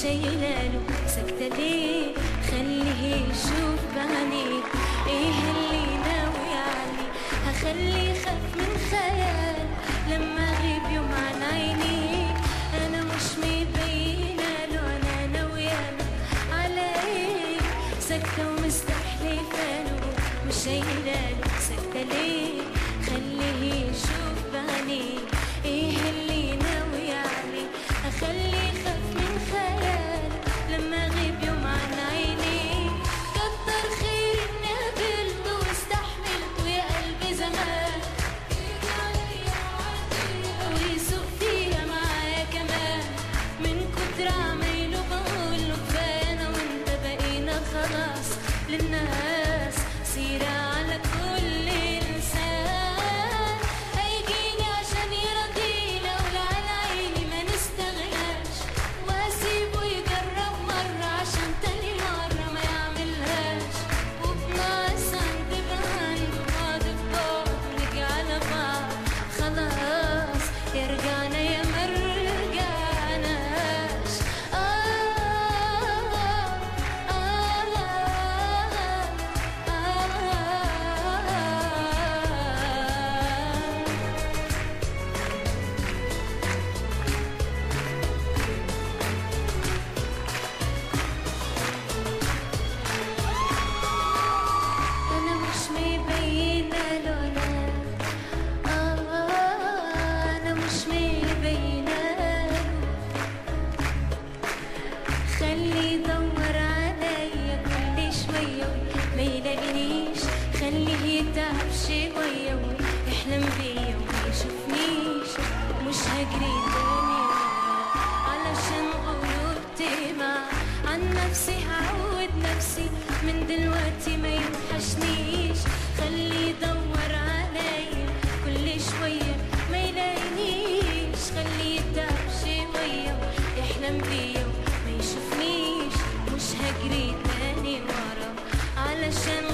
شايلاله سكتة ليه خليه يشوف بعينيه ايه اللي ناوي عليه هخليه يخاف من خيال لما اغيب يوم عن عيني انا مش مبينه له انا ناويه على ايه سكتة ومستحلفة له مش شايلاله سكتة ليه خليه يشوف بعينيه ايه اللي ناوي عليه اخليه يخاف من خيال لما اغيب يوم عن عيني كتر خير اني قابلته واستحملته يا قلبي زمان ويسوق فيها معايا كمان من كتر عمايله بقوله كفايه انا وانت بقينا خلاص للناس سيرة على كل انسان هيجيني عشان يرضينا ولا على عيني ما نستغناش واسيبه يجرب مرة عشان تاني مرة ما يعملهاش وبناقص عند بهند بعض ببعض نجي على بعض خلاص يرجعنا يا مرجعناش آه آه آه آه أنا مش مبينة له أنا آه أنا مش مبينة له خلي يدور عليا كل شوية ما يلاقينيش خليه يتعب شوية ويحلم بيا وما يشوفنيش مش هجري تاني وراه علشان قلوبتي مع عن نفسي هعود نفسي من دلوقتي ما يوحشنيش خليه يدور عليا كل شوية ما يلاقينيش خليه يتعب شوية يحلم بيا وما يشوفنيش مش هجري تاني ورا علشان